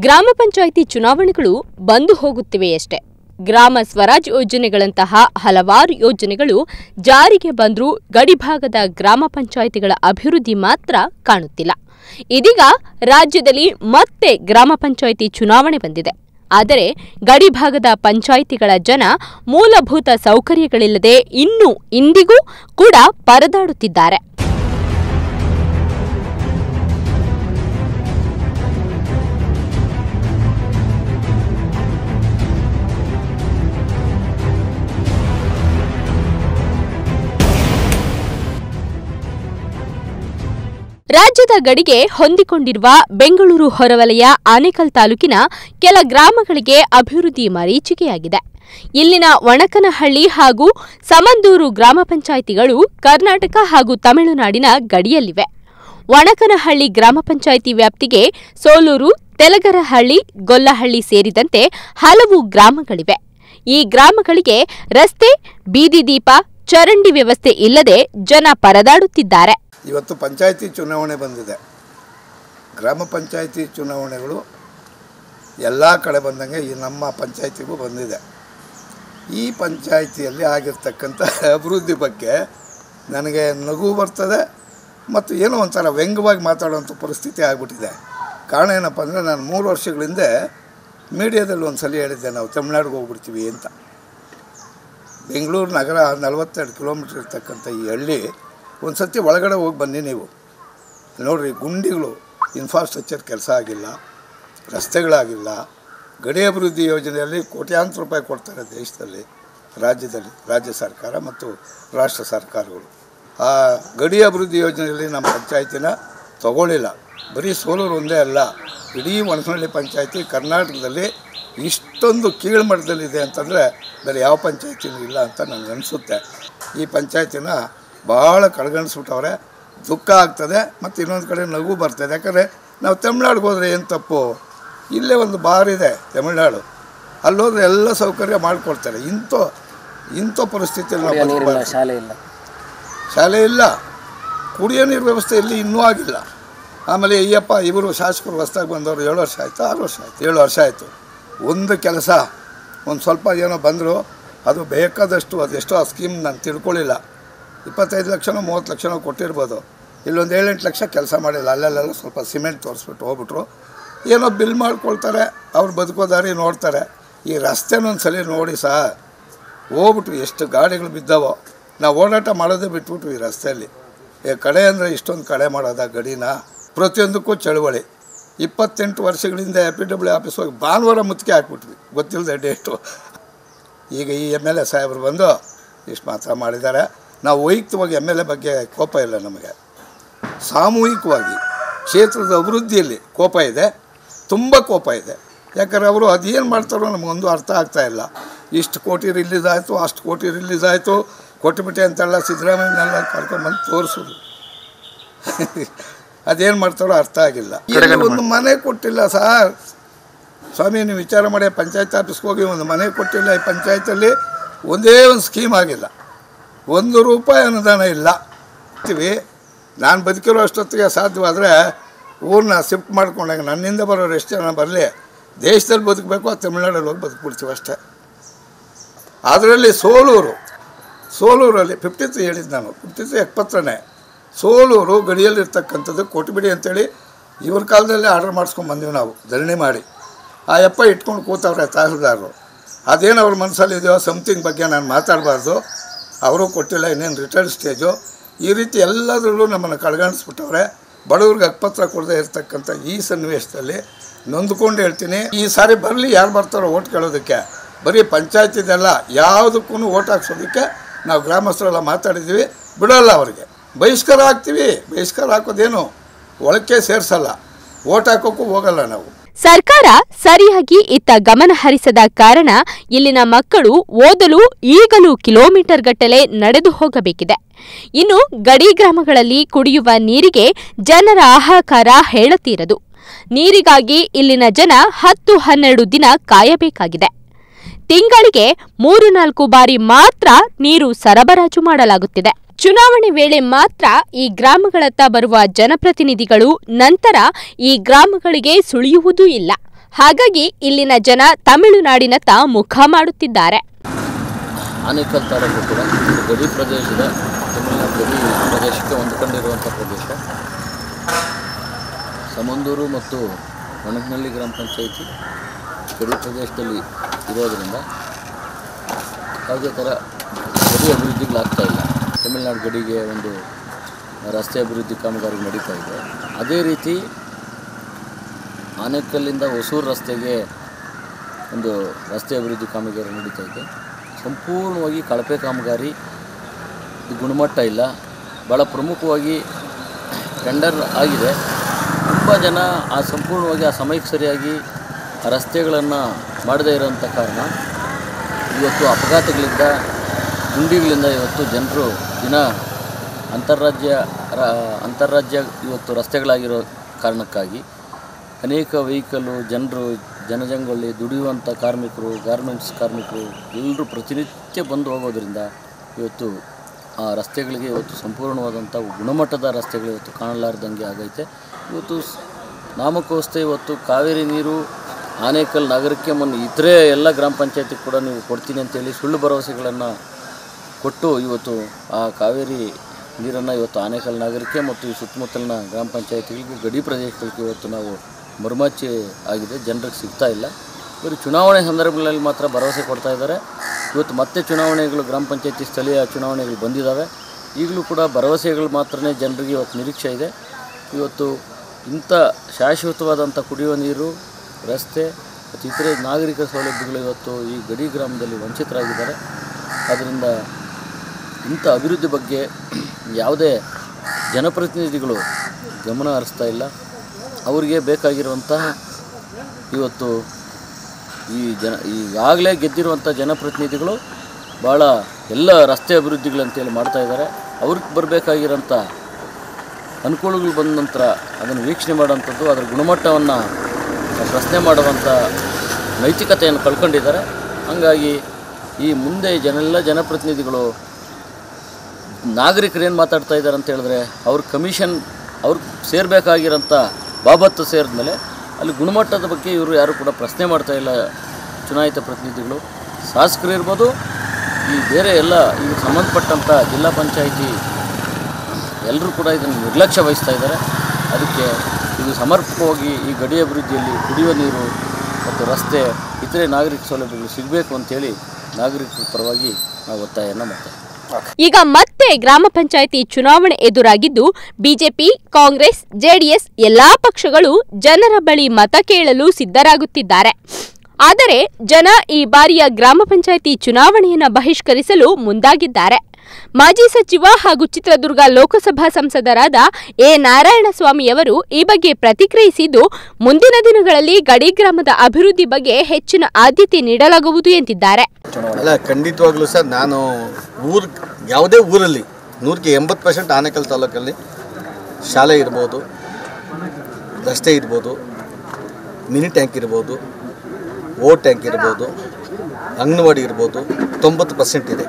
ಗ್ರಾಮ ಪಂಚಾಯಿತಿ ಚುನಾವಣೆಗಳು ಬಂದು ಹೋಗುತ್ತಿವೆಯಷ್ಟೇ ಗ್ರಾಮ ಸ್ವರಾಜ್ ಯೋಜನೆಗಳಂತಹ ಹಲವಾರು ಯೋಜನೆಗಳು ಜಾರಿಗೆ ಬಂದರೂ ಗಡಿಭಾಗದ ಗ್ರಾಮ ಪಂಚಾಯಿತಿಗಳ ಅಭಿವೃದ್ಧಿ ಮಾತ್ರ ಕಾಣುತ್ತಿಲ್ಲ ಇದೀಗ ರಾಜ್ಯದಲ್ಲಿ ಮತ್ತೆ ಗ್ರಾಮ ಪಂಚಾಯಿತಿ ಚುನಾವಣೆ ಬಂದಿದೆ ಆದರೆ ಗಡಿಭಾಗದ ಪಂಚಾಯಿತಿಗಳ ಜನ ಮೂಲಭೂತ ಸೌಕರ್ಯಗಳಿಲ್ಲದೆ ಇನ್ನೂ ಇಂದಿಗೂ ಕೂಡ ಪರದಾಡುತ್ತಿದ್ದಾರೆ ರಾಜ್ಯದ ಗಡಿಗೆ ಹೊಂದಿಕೊಂಡಿರುವ ಬೆಂಗಳೂರು ಹೊರವಲಯ ಆನೇಕಲ್ ತಾಲೂಕಿನ ಕೆಲ ಗ್ರಾಮಗಳಿಗೆ ಅಭಿವೃದ್ಧಿ ಮರೀಚಿಕೆಯಾಗಿದೆ ಇಲ್ಲಿನ ಒಣಕನಹಳ್ಳಿ ಹಾಗೂ ಸಮಂದೂರು ಗ್ರಾಮ ಪಂಚಾಯಿತಿಗಳು ಕರ್ನಾಟಕ ಹಾಗೂ ತಮಿಳುನಾಡಿನ ಗಡಿಯಲ್ಲಿವೆ ಒಣಕನಹಳ್ಳಿ ಗ್ರಾಮ ಪಂಚಾಯಿತಿ ವ್ಯಾಪ್ತಿಗೆ ಸೋಲೂರು ತೆಲಗರಹಳ್ಳಿ ಗೊಲ್ಲಹಳ್ಳಿ ಸೇರಿದಂತೆ ಹಲವು ಗ್ರಾಮಗಳಿವೆ ಈ ಗ್ರಾಮಗಳಿಗೆ ರಸ್ತೆ ಬೀದಿ ದೀಪ ಚರಂಡಿ ವ್ಯವಸ್ಥೆ ಇಲ್ಲದೆ ಜನ ಪರದಾಡುತ್ತಿದ್ದಾರೆ ಇವತ್ತು ಪಂಚಾಯತಿ ಚುನಾವಣೆ ಬಂದಿದೆ ಗ್ರಾಮ ಪಂಚಾಯತಿ ಚುನಾವಣೆಗಳು ಎಲ್ಲ ಕಡೆ ಬಂದಂಗೆ ಈ ನಮ್ಮ ಪಂಚಾಯತಿಗೂ ಬಂದಿದೆ ಈ ಪಂಚಾಯತಿಯಲ್ಲಿ ಆಗಿರ್ತಕ್ಕಂಥ ಅಭಿವೃದ್ಧಿ ಬಗ್ಗೆ ನನಗೆ ನಗು ಬರ್ತದೆ ಮತ್ತು ಏನೋ ಒಂಥರ ವ್ಯಂಗ್ಯವಾಗಿ ಮಾತಾಡುವಂಥ ಪರಿಸ್ಥಿತಿ ಆಗಿಬಿಟ್ಟಿದೆ ಕಾರಣ ಏನಪ್ಪ ಅಂದರೆ ನಾನು ಮೂರು ವರ್ಷಗಳ ಹಿಂದೆ ಮೀಡಿಯಾದಲ್ಲಿ ಒಂದು ಸಲ ಹೇಳಿದ್ದೆ ನಾವು ತಮಿಳ್ನಾಡಿಗೆ ಹೋಗ್ಬಿಡ್ತೀವಿ ಅಂತ ಬೆಂಗಳೂರು ನಗರ ನಲವತ್ತೆರಡು ಕಿಲೋಮೀಟ್ರ್ ಇರ್ತಕ್ಕಂಥ ಈ ಹಳ್ಳಿ ಒಂದು ಸತಿ ಒಳಗಡೆ ಹೋಗಿ ಬನ್ನಿ ನೀವು ನೋಡಿರಿ ಗುಂಡಿಗಳು ಇನ್ಫ್ರಾಸ್ಟ್ರಕ್ಚರ್ ಕೆಲಸ ಆಗಿಲ್ಲ ರಸ್ತೆಗಳಾಗಿಲ್ಲ ಗಡಿ ಅಭಿವೃದ್ಧಿ ಯೋಜನೆಯಲ್ಲಿ ಕೋಟ್ಯಾಂತರ ರೂಪಾಯಿ ಕೊಡ್ತಾರೆ ದೇಶದಲ್ಲಿ ರಾಜ್ಯದಲ್ಲಿ ರಾಜ್ಯ ಸರ್ಕಾರ ಮತ್ತು ರಾಷ್ಟ್ರ ಸರ್ಕಾರಗಳು ಆ ಗಡಿ ಅಭಿವೃದ್ಧಿ ಯೋಜನೆಯಲ್ಲಿ ನಮ್ಮ ಪಂಚಾಯತಿನ ತಗೊಳ್ಳಿಲ್ಲ ಬರೀ ಸೋಲೂರು ಒಂದೇ ಅಲ್ಲ ಇಡೀ ಒಣಸನಹಳ್ಳಿ ಪಂಚಾಯತಿ ಕರ್ನಾಟಕದಲ್ಲಿ ಇಷ್ಟೊಂದು ಕೀಳ್ಮಟ್ಟದಲ್ಲಿದೆ ಅಂತಂದರೆ ಬೇರೆ ಯಾವ ಪಂಚಾಯತಿನೂ ಇಲ್ಲ ಅಂತ ನನಗೆ ಅನಿಸುತ್ತೆ ಈ ಪಂಚಾಯತಿನ ಭಾಳ ಕಡೆಗಣಿಸ್ಬಿಟ್ಟವ್ರೆ ದುಃಖ ಆಗ್ತದೆ ಮತ್ತು ಇನ್ನೊಂದು ಕಡೆ ನಗು ಬರ್ತದೆ ಯಾಕಂದರೆ ನಾವು ತಮಿಳ್ನಾಡಿಗೆ ಹೋದರೆ ಏನು ತಪ್ಪು ಇಲ್ಲೇ ಒಂದು ಬಾರ್ ಇದೆ ತಮಿಳ್ನಾಡು ಅಲ್ಲೋದ್ರೆ ಎಲ್ಲ ಸೌಕರ್ಯ ಮಾಡಿಕೊಡ್ತಾರೆ ಇಂಥ ಇಂಥ ಪರಿಸ್ಥಿತಿಯಲ್ಲಿ ನಾವು ನೀರಿಲ್ಲ ಬದುಕಬಾರ್ದು. ಶಾಲೆ ಇಲ್ಲ ಶಾಲೆ ಇಲ್ಲ ಕುಡಿಯೋ ನೀರು ವ್ಯವಸ್ಥೆ ಇಲ್ಲಿ ಇನ್ನೂ ಆಗಿಲ್ಲ ಆಮೇಲೆ ಅಯ್ಯಪ್ಪ ಇವರು ಶಾಸಕರು ಹೊಸ್ದಾಗಿ ಬಂದವರು ಏಳು ವರ್ಷ ಆಯಿತು ಆರು ವರ್ಷ ಆಯಿತು ಏಳು ವರ್ಷ ಆಯಿತು ಒಂದು ಕೆಲಸ ಒಂದು ಸ್ವಲ್ಪ ಏನೋ ಬಂದರು ಅದು ಬೇಕಾದಷ್ಟು ಅದೆಷ್ಟೋ ಆ ಸ್ಕೀಮ್ ನಾನು ತಿಳ್ಕೊಳ್ಳಿಲ್ಲ ಇಪ್ಪತ್ತೈದು ಲಕ್ಷನೋ ಮೂವತ್ತು ಲಕ್ಷನೋ ಕೊಟ್ಟಿರ್ಬೋದು ಇಲ್ಲೊಂದು ಏಳೆಂಟು ಲಕ್ಷ ಕೆಲಸ ಮಾಡಿಲ್ಲ ಅಲ್ಲೆಲ್ಲ ಸ್ವಲ್ಪ ಸಿಮೆಂಟ್ ತೋರಿಸ್ಬಿಟ್ಟು ಹೋಗ್ಬಿಟ್ರು ಏನೋ ಬಿಲ್ ಮಾಡ್ಕೊಳ್ತಾರೆ ಅವ್ರು ಬದುಕೋ ದಾರಿ ನೋಡ್ತಾರೆ ಈ ರಸ್ತೆನೊಂದು ಸಲ ನೋಡಿ ಸಹ ಹೋಗ್ಬಿಟ್ವಿ ಎಷ್ಟು ಗಾಡಿಗಳು ಬಿದ್ದಾವೋ ನಾವು ಓಡಾಟ ಮಾಡೋದೇ ಬಿಟ್ಬಿಟ್ವಿ ಈ ರಸ್ತೆಯಲ್ಲಿ ಈ ಕಡೆ ಅಂದರೆ ಇಷ್ಟೊಂದು ಕಡೆ ಮಾಡೋದ ಗಡಿನ ಪ್ರತಿಯೊಂದಕ್ಕೂ ಚಳುವಳಿ ಇಪ್ಪತ್ತೆಂಟು ವರ್ಷಗಳಿಂದ ಪಿ ಡಬ್ಲ್ಯೂ ಆಫೀಸ್ ಹೋಗಿ ಭಾನುವಾರ ಮುತ್ತಿಗೆ ಹಾಕ್ಬಿಟ್ವಿ ಗೊತ್ತಿಲ್ಲದೆ ಡೇಟು ಈಗ ಈ ಎಮ್ ಎಲ್ ಎ ಸಾಹೇಬರು ಬಂದು ಇಷ್ಟು ಮಾತ್ರ ಮಾಡಿದ್ದಾರೆ ನಾವು ವೈಯಕ್ತಿಕವಾಗಿ ಎಮ್ ಎಲ್ ಎ ಬಗ್ಗೆ ಕೋಪ ಇಲ್ಲ ನಮಗೆ ಸಾಮೂಹಿಕವಾಗಿ ಕ್ಷೇತ್ರದ ಅಭಿವೃದ್ಧಿಯಲ್ಲಿ ಕೋಪ ಇದೆ ತುಂಬ ಕೋಪ ಇದೆ ಯಾಕಂದ್ರೆ ಅವರು ಅದೇನು ಮಾಡ್ತಾರೋ ನಮಗೊಂದು ಅರ್ಥ ಆಗ್ತಾ ಇಲ್ಲ ಇಷ್ಟು ಕೋಟಿ ರಿಲೀಸ್ ಆಯಿತು ಅಷ್ಟು ಕೋಟಿ ರಿಲೀಸ್ ಆಯಿತು ಕೊಟ್ಟುಬಿಟ್ಟೆ ಅಂತೆಲ್ಲ ಸಿದ್ದರಾಮಯ್ಯನೆಲ್ಲ ಕರ್ಕೊಂಬಂದು ತೋರಿಸೋದು ಅದೇನು ಮಾಡ್ತಾರೋ ಅರ್ಥ ಆಗಿಲ್ಲ ಇಲ್ಲಿ ಒಂದು ಮನೆ ಕೊಟ್ಟಿಲ್ಲ ಸರ್ ಸ್ವಾಮಿ ನೀವು ವಿಚಾರ ಮಾಡಿ ಪಂಚಾಯತ್ ಆಫೀಸ್ಗೆ ಹೋಗಿ ಒಂದು ಮನೆ ಕೊಟ್ಟಿಲ್ಲ ಈ ಪಂಚಾಯತಲ್ಲಿ ಒಂದೇ ಒಂದು ಸ್ಕೀಮ್ ಆಗಿಲ್ಲ ಒಂದು ರೂಪಾಯಿ ಅನುದಾನ ಇಲ್ಲ ಅಂತೀವಿ ನಾನು ಬದುಕಿರೋ ಅಷ್ಟೊತ್ತಿಗೆ ಸಾಧ್ಯವಾದರೆ ಊರನ್ನ ಶಿಫ್ಟ್ ಮಾಡ್ಕೊಂಡಾಗ ನನ್ನಿಂದ ಬರೋರು ಎಷ್ಟು ಜನ ಬರಲಿ ದೇಶದಲ್ಲಿ ಬದುಕಬೇಕು ಆ ತಮಿಳ್ನಾಡಲ್ಲಿ ಹೋಗಿ ಬದುಕ್ಬಿಡ್ತೀವಿ ಅಷ್ಟೇ ಅದರಲ್ಲಿ ಸೋಲೂರು ಸೋಲೂರಲ್ಲಿ ಫಿಫ್ಟಿ ತ್ರೀ ಹೇಳಿದ್ದು ನಾನು ಫಿಫ್ಟಿ ತ್ರೀ ಎಪ್ಪತ್ತನೇ ಸೋಲೂರು ಗಡಿಯಲ್ಲಿರ್ತಕ್ಕಂಥದ್ದು ಕೊಟ್ಬಿಡಿ ಅಂತೇಳಿ ಇವ್ರ ಕಾಲದಲ್ಲೇ ಆರ್ಡರ್ ಮಾಡಿಸ್ಕೊಂಡು ಬಂದೀವಿ ನಾವು ಧರಣಿ ಮಾಡಿ ಆ ಯಪ್ಪ ಇಟ್ಕೊಂಡು ಕೂತವ್ರೆ ತಹಸೀಲ್ದಾರರು ಅದೇನು ಅವ್ರ ಮನಸ್ಸಲ್ಲಿ ಇದೆಯೋ ಸಮಥಿಂಗ್ ಬಗ್ಗೆ ನಾನು ಮಾತಾಡಬಾರ್ದು ಅವರು ಕೊಟ್ಟಿಲ್ಲ ಇನ್ನೇನು ರಿಟರ್ನ್ ಸ್ಟೇಜು ಈ ರೀತಿ ಎಲ್ಲದರಲ್ಲೂ ನಮ್ಮನ್ನು ಕಡೆಗಣಿಸ್ಬಿಟ್ಟವ್ರೆ ಬಡವ್ರಿಗೆ ಹಕ್ಕಪತ್ರ ಕೊಡದೇ ಇರ್ತಕ್ಕಂಥ ಈ ಸನ್ನಿವೇಶದಲ್ಲಿ ನೊಂದ್ಕೊಂಡು ಹೇಳ್ತೀನಿ ಈ ಸಾರಿ ಬರಲಿ ಯಾರು ಬರ್ತಾರೋ ಓಟ್ ಕೇಳೋದಕ್ಕೆ ಬರೀ ಪಂಚಾಯತಿದೆಲ್ಲ ಯಾವುದಕ್ಕೂ ಓಟ್ ಹಾಕ್ಸೋದಕ್ಕೆ ನಾವು ಗ್ರಾಮಸ್ಥರೆಲ್ಲ ಮಾತಾಡಿದ್ದೀವಿ ಬಿಡೋಲ್ಲ ಅವರಿಗೆ ಬಹಿಷ್ಕಾರ ಹಾಕ್ತೀವಿ ಬಹಿಷ್ಕಾರ ಹಾಕೋದೇನು ಒಳಕ್ಕೆ ಸೇರಿಸಲ್ಲ ಓಟ್ ಹಾಕೋಕ್ಕೂ ಹೋಗಲ್ಲ ನಾವು ಸರ್ಕಾರ ಸರಿಯಾಗಿ ಇತ್ತ ಗಮನ ಹರಿಸದ ಕಾರಣ ಇಲ್ಲಿನ ಮಕ್ಕಳು ಓದಲು ಈಗಲೂ ಕಿಲೋಮೀಟರ್ ಗಟ್ಟಲೆ ನಡೆದು ಹೋಗಬೇಕಿದೆ ಇನ್ನು ಗಡಿ ಗ್ರಾಮಗಳಲ್ಲಿ ಕುಡಿಯುವ ನೀರಿಗೆ ಜನರ ಹಾಹಾಕಾರ ಹೇಳತೀರದು ನೀರಿಗಾಗಿ ಇಲ್ಲಿನ ಜನ ಹತ್ತು ಹನ್ನೆರಡು ದಿನ ಕಾಯಬೇಕಾಗಿದೆ ತಿಂಗಳಿಗೆ ಮೂರು ನಾಲ್ಕು ಬಾರಿ ಮಾತ್ರ ನೀರು ಸರಬರಾಜು ಮಾಡಲಾಗುತ್ತಿದೆ ಚುನಾವಣೆ ವೇಳೆ ಮಾತ್ರ ಈ ಗ್ರಾಮಗಳತ್ತ ಬರುವ ಜನಪ್ರತಿನಿಧಿಗಳು ನಂತರ ಈ ಗ್ರಾಮಗಳಿಗೆ ಸುಳಿಯುವುದೂ ಇಲ್ಲ ಹಾಗಾಗಿ ಇಲ್ಲಿನ ಜನ ತಮಿಳುನಾಡಿನತ್ತ ಮುಖ ಮಾಡುತ್ತಿದ್ದಾರೆ ಆನೇಕಲ್ ತಾಲೂಕು ಕೂಡ ಒಂದು ಗಡಿ ಪ್ರದೇಶದ ತಮಿಳುನಾಡು ಗಡಿ ಪ್ರದೇಶಕ್ಕೆ ಹೊಂದ್ಕೊಂಡಿರುವಂಥ ಪ್ರದೇಶ ಸಮಂದೂರು ಮತ್ತು ಒಣಗಿನಹಳ್ಳಿ ಗ್ರಾಮ ಪಂಚಾಯಿತಿ ಗಡಿ ಪ್ರದೇಶದಲ್ಲಿ ಇರೋದರಿಂದ ಯಾವುದೇ ಥರ ಗಡಿ ಅಭಿವೃದ್ಧಿಗಳಾಗ್ತಾ ಇಲ್ಲ ತಮಿಳುನಾಡು ಗಡಿಗೆ ಒಂದು ರಸ್ತೆ ಅಭಿವೃದ್ಧಿ ಕಾಮಗಾರಿ ನಡೀತಾ ಇದೆ ಅದೇ ರೀತಿ ಆನೇಕಲ್ಲಿಂದ ಹೊಸೂರು ರಸ್ತೆಗೆ ಒಂದು ರಸ್ತೆ ಅಭಿವೃದ್ಧಿ ಕಾಮಗಾರಿ ನಡೀತಾ ಇದೆ ಸಂಪೂರ್ಣವಾಗಿ ಕಳಪೆ ಕಾಮಗಾರಿ ಇದು ಗುಣಮಟ್ಟ ಇಲ್ಲ ಭಾಳ ಪ್ರಮುಖವಾಗಿ ಟೆಂಡರ್ ಆಗಿದೆ ತುಂಬ ಜನ ಆ ಸಂಪೂರ್ಣವಾಗಿ ಆ ಸಮಯಕ್ಕೆ ಸರಿಯಾಗಿ ಆ ರಸ್ತೆಗಳನ್ನು ಮಾಡದೇ ಇರೋಂಥ ಕಾರಣ ಇವತ್ತು ಅಪಘಾತಗಳಿಂದ ಗುಂಡಿಗಳಿಂದ ಇವತ್ತು ಜನರು ದಿನ ಅಂತಾರಾಜ್ಯ ರ- ಅಂತಾರಾಜ್ಯ ಇವತ್ತು ರಸ್ತೆಗಳಾಗಿರೋ ಕಾರಣಕ್ಕಾಗಿ ಅನೇಕ ವೆಹಿಕಲ್ಲು ಜನರು ಜನಜಂಗುಳಿ ದುಡಿಯುವಂಥ ಕಾರ್ಮಿಕರು ಗಾರ್ಮೆಂಟ್ಸ್ ಕಾರ್ಮಿಕರು ಎಲ್ಲರೂ ಪ್ರತಿನಿತ್ಯ ಬಂದು ಹೋಗೋದ್ರಿಂದ ಇವತ್ತು ಆ ರಸ್ತೆಗಳಿಗೆ ಇವತ್ತು ಸಂಪೂರ್ಣವಾದಂಥ ಗುಣಮಟ್ಟದ ರಸ್ತೆಗಳು ಇವತ್ತು ಕಾಣಲಾರ್ದಂಗೆ ಆಗೈತೆ ಇವತ್ತು ಸ್- ನಾಮಕೋಸ್ತೆ ಇವತ್ತು ಕಾವೇರಿ ನೀರು ಆನೇಕಲ್ ನಗರಕ್ಕೆ ಮೊನ್ನೆ ಇತರೆ ಎಲ್ಲ ಗ್ರಾಮ ಪಂಚಾಯತಿಗೆ ಕೂಡ ನೀವು ಕೊಡ್ತೀನಿ ಅಂತೇಳಿ ಸುಳ್ಳು ಭರವಸೆಗಳನ್ನು ಕೊಟ್ಟು ಇವತ್ತು ಆ ಕಾವೇರಿ ನೀರನ್ನು ಇವತ್ತು ಆನೇಕಲ್ ನಗರಕ್ಕೆ ಮತ್ತು ಈ ಸುತ್ತಮುತ್ತಲಿನ ಗ್ರಾಮ ಪಂಚಾಯತಿಗಳಿಗೂ ಗಡಿ ಪ್ರದೇಶಗಳಿಗೆ ಇವತ್ತು ನಾವು ಮರುಮಾಚಿ ಆಗಿದೆ ಜನರಿಗೆ ಸಿಗ್ತಾ ಇಲ್ಲ ಬರೀ ಚುನಾವಣೆ ಸಂದರ್ಭಗಳಲ್ಲಿ ಮಾತ್ರ ಭರವಸೆ ಕೊಡ್ತಾ ಇದ್ದಾರೆ ಇವತ್ತು ಮತ್ತೆ ಚುನಾವಣೆಗಳು ಗ್ರಾಮ ಪಂಚಾಯತಿ ಸ್ಥಳೀಯ ಚುನಾವಣೆಗಳು ಬಂದಿದ್ದಾವೆ ಈಗಲೂ ಕೂಡ ಭರವಸೆಗಳು ಮಾತ್ರನೇ ಜನರಿಗೆ ಇವತ್ತು ನಿರೀಕ್ಷೆ ಇದೆ ಇವತ್ತು ಇಂಥ ಶಾಶ್ವತವಾದಂಥ ಕುಡಿಯುವ ನೀರು ರಸ್ತೆ ಮತ್ತು ಇತರೆ ನಾಗರಿಕ ಸೌಲಭ್ಯಗಳು ಇವತ್ತು ಈ ಗಡಿ ಗ್ರಾಮದಲ್ಲಿ ವಂಚಿತರಾಗಿದ್ದಾರೆ ಆದ್ದರಿಂದ ಇಂಥ ಅಭಿವೃದ್ಧಿ ಬಗ್ಗೆ ಯಾವುದೇ ಜನಪ್ರತಿನಿಧಿಗಳು ಗಮನ ಹರಿಸ್ತಾ ಇಲ್ಲ ಅವರಿಗೆ ಬೇಕಾಗಿರುವಂತಹ ಇವತ್ತು ಈ ಜನ ಈಗಾಗಲೇ ಗೆದ್ದಿರುವಂಥ ಜನಪ್ರತಿನಿಧಿಗಳು ಭಾಳ ಎಲ್ಲ ರಸ್ತೆ ಅಭಿವೃದ್ಧಿಗಳಂತೇಳಿ ಮಾಡ್ತಾ ಇದ್ದಾರೆ ಅವ್ರಿಗೆ ಬರಬೇಕಾಗಿರೋಂಥ ಅನುಕೂಲಗಳು ಬಂದ ನಂತರ ಅದನ್ನು ವೀಕ್ಷಣೆ ಮಾಡೋವಂಥದ್ದು ಅದರ ಗುಣಮಟ್ಟವನ್ನು ಪ್ರಶ್ನೆ ಮಾಡುವಂಥ ನೈತಿಕತೆಯನ್ನು ಕಳ್ಕೊಂಡಿದ್ದಾರೆ ಹಾಗಾಗಿ ಈ ಮುಂದೆ ಜನೆಲ್ಲ ಜನಪ್ರತಿನಿಧಿಗಳು ನಾಗರಿಕರು ಏನು ಮಾತಾಡ್ತಾ ಇದ್ದಾರೆ ಅಂತ ಹೇಳಿದ್ರೆ ಅವ್ರ ಕಮಿಷನ್ ಅವ್ರಿಗೆ ಸೇರಬೇಕಾಗಿರೋಂಥ ಬಾಬತ್ತು ಸೇರಿದ್ಮೇಲೆ ಅಲ್ಲಿ ಗುಣಮಟ್ಟದ ಬಗ್ಗೆ ಇವರು ಯಾರು ಕೂಡ ಪ್ರಶ್ನೆ ಮಾಡ್ತಾ ಇಲ್ಲ ಚುನಾಯಿತ ಪ್ರತಿನಿಧಿಗಳು ಶಾಸಕರು ಇರ್ಬೋದು ಈ ಬೇರೆ ಎಲ್ಲ ಇದಕ್ಕೆ ಸಂಬಂಧಪಟ್ಟಂಥ ಜಿಲ್ಲಾ ಪಂಚಾಯಿತಿ ಎಲ್ಲರೂ ಕೂಡ ಇದನ್ನು ನಿರ್ಲಕ್ಷ್ಯ ವಹಿಸ್ತಾ ಇದ್ದಾರೆ ಅದಕ್ಕೆ ಇದು ಸಮರ್ಪಕವಾಗಿ ಈ ಗಡಿ ಅಭಿವೃದ್ಧಿಯಲ್ಲಿ ಕುಡಿಯುವ ನೀರು ಮತ್ತು ರಸ್ತೆ ಇತರೆ ನಾಗರಿಕ ಸೌಲಭ್ಯಗಳು ಸಿಗಬೇಕು ಅಂತೇಳಿ ನಾಗರಿಕರ ಪರವಾಗಿ ನಾವು ಒತ್ತಾಯವನ್ನು ಮಾಡ್ತೇವೆ ಈಗ ಮತ್ತೆ ಗ್ರಾಮ ಪಂಚಾಯಿತಿ ಚುನಾವಣೆ ಎದುರಾಗಿದ್ದು ಬಿಜೆಪಿ ಕಾಂಗ್ರೆಸ್ ಜೆಡಿಎಸ್ ಎಲ್ಲಾ ಪಕ್ಷಗಳು ಜನರ ಬಳಿ ಮತ ಕೇಳಲು ಸಿದ್ಧರಾಗುತ್ತಿದ್ದಾರೆ ಆದರೆ ಜನ ಈ ಬಾರಿಯ ಗ್ರಾಮ ಪಂಚಾಯಿತಿ ಚುನಾವಣೆಯನ್ನು ಬಹಿಷ್ಕರಿಸಲು ಮುಂದಾಗಿದ್ದಾರೆ ಮಾಜಿ ಸಚಿವ ಹಾಗೂ ಚಿತ್ರದುರ್ಗ ಲೋಕಸಭಾ ಸಂಸದರಾದ ಎ ನಾರಾಯಣಸ್ವಾಮಿಯವರು ಈ ಬಗ್ಗೆ ಪ್ರತಿಕ್ರಿಯಿಸಿದ್ದು ಮುಂದಿನ ದಿನಗಳಲ್ಲಿ ಗಡಿ ಗ್ರಾಮದ ಅಭಿವೃದ್ಧಿ ಬಗ್ಗೆ ಹೆಚ್ಚಿನ ಆದ್ಯತೆ ನೀಡಲಾಗುವುದು ಎಂದಿದ್ದಾರೆ ಅಲ್ಲ ಖಂಡಿತವಾಗ್ಲೂ ಸರ್ ನಾನು ಊರು ಯಾವುದೇ ಊರಲ್ಲಿ ನೂರಕ್ಕೆ ಎಂಬತ್ತು ಪರ್ಸೆಂಟ್ ಆನೇಕಲ್ ತಾಲೂಕಲ್ಲಿ ಶಾಲೆ ಇರ್ಬೋದು ರಸ್ತೆ ಇರ್ಬೋದು ಮಿನಿ ಟ್ಯಾಂಕ್ ಇರ್ಬೋದು ಓ ಟ್ಯಾಂಕ್ ಇರ್ಬೋದು ಅಂಗನವಾಡಿ ಇರ್ಬೋದು ತೊಂಬತ್ತು ಪರ್ಸೆಂಟ್ ಇದೆ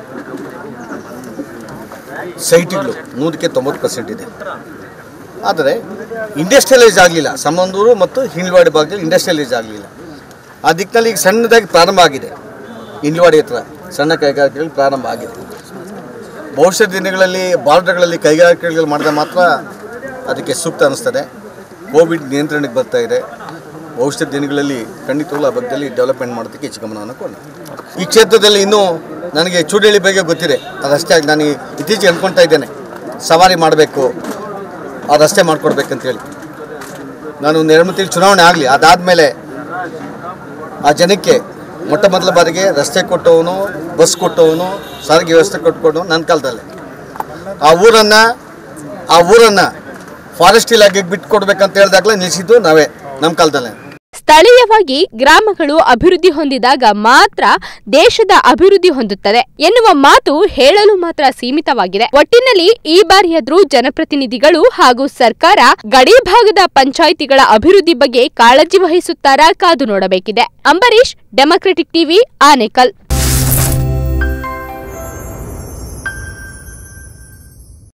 ಸೈಟ್ಗಳು ನೂರಕ್ಕೆ ತೊಂಬತ್ತು ಪರ್ಸೆಂಟ್ ಇದೆ ಆದರೆ ಇಂಡಸ್ಟ್ರಿಯಲೈಸ್ ಆಗಲಿಲ್ಲ ಸಮಂದೂರು ಮತ್ತು ಹಿಂಡ್ವಾಡಿ ಭಾಗದಲ್ಲಿ ಇಂಡಸ್ಟ್ರಿಯಲೈಸ್ ಆಗಲಿಲ್ಲ ಆ ದಿಕ್ಕಿನಲ್ಲಿ ಈಗ ಸಣ್ಣದಾಗಿ ಪ್ರಾರಂಭ ಆಗಿದೆ ಇಂಡ್ವಾಡಿ ಹತ್ರ ಸಣ್ಣ ಕೈಗಾರಿಕೆಗಳು ಪ್ರಾರಂಭ ಆಗಿದೆ ಭವಿಷ್ಯದ ದಿನಗಳಲ್ಲಿ ಬಾರ್ಡರ್ಗಳಲ್ಲಿ ಕೈಗಾರಿಕೆಗಳು ಮಾಡಿದ್ರೆ ಮಾತ್ರ ಅದಕ್ಕೆ ಸೂಕ್ತ ಅನ್ನಿಸ್ತದೆ ಕೋವಿಡ್ ನಿಯಂತ್ರಣಕ್ಕೆ ಬರ್ತಾ ಇದೆ ಭವಿಷ್ಯದ ದಿನಗಳಲ್ಲಿ ಖಂಡಿತವಾಗ್ಲೂ ಆ ಭಾಗದಲ್ಲಿ ಡೆವಲಪ್ಮೆಂಟ್ ಮಾಡೋದಕ್ಕೆ ಹೆಚ್ಚು ಗಮನವನ್ನು ಕೊಡಿ ಈ ಕ್ಷೇತ್ರದಲ್ಲಿ ಇನ್ನೂ ನನಗೆ ಚೂಡಳ್ಳಿ ಬಗ್ಗೆ ಗೊತ್ತಿದೆ ಆ ರಸ್ತೆ ನಾನು ಇತ್ತೀಚೆಗೆ ಅಂದ್ಕೊಳ್ತಾ ಇದ್ದೇನೆ ಸವಾರಿ ಮಾಡಬೇಕು ಆ ರಸ್ತೆ ಮಾಡಿಕೊಡ್ಬೇಕಂತೇಳಿ ನಾನು ಒಂದು ಎರಡು ಮೂರು ತಿಂಗಳು ಚುನಾವಣೆ ಆಗಲಿ ಅದಾದಮೇಲೆ ಆ ಜನಕ್ಕೆ ಮೊಟ್ಟ ಮೊದಲ ಬಾರಿಗೆ ರಸ್ತೆ ಕೊಟ್ಟವನು ಬಸ್ ಕೊಟ್ಟವನು ಸಾರಿಗೆ ವ್ಯವಸ್ಥೆ ಕೊಟ್ಕೊಂಡು ನನ್ನ ಕಾಲದಲ್ಲೇ ಆ ಊರನ್ನು ಆ ಊರನ್ನು ಫಾರೆಸ್ಟ್ ಇಲಾಖೆಗೆ ಬಿಟ್ಟು ಕೊಡ್ಬೇಕಂತ ಹೇಳಿದಾಗಲೇ ನಿಲ್ಲಿಸಿದ್ದು ನಾವೇ ನಮ್ಮ ಕಾಲದಲ್ಲೇ ಸ್ಥಳೀಯವಾಗಿ ಗ್ರಾಮಗಳು ಅಭಿವೃದ್ಧಿ ಹೊಂದಿದಾಗ ಮಾತ್ರ ದೇಶದ ಅಭಿವೃದ್ಧಿ ಹೊಂದುತ್ತದೆ ಎನ್ನುವ ಮಾತು ಹೇಳಲು ಮಾತ್ರ ಸೀಮಿತವಾಗಿದೆ ಒಟ್ಟಿನಲ್ಲಿ ಈ ಬಾರಿಯಾದ್ರೂ ಜನಪ್ರತಿನಿಧಿಗಳು ಹಾಗೂ ಸರ್ಕಾರ ಗಡಿ ಭಾಗದ ಪಂಚಾಯಿತಿಗಳ ಅಭಿವೃದ್ಧಿ ಬಗ್ಗೆ ಕಾಳಜಿ ವಹಿಸುತ್ತಾರಾ ಕಾದು ನೋಡಬೇಕಿದೆ ಅಂಬರೀಶ್ ಡೆಮೊಕ್ರೆಟಿಕ್ ಟಿವಿ ಆನೇಕಲ್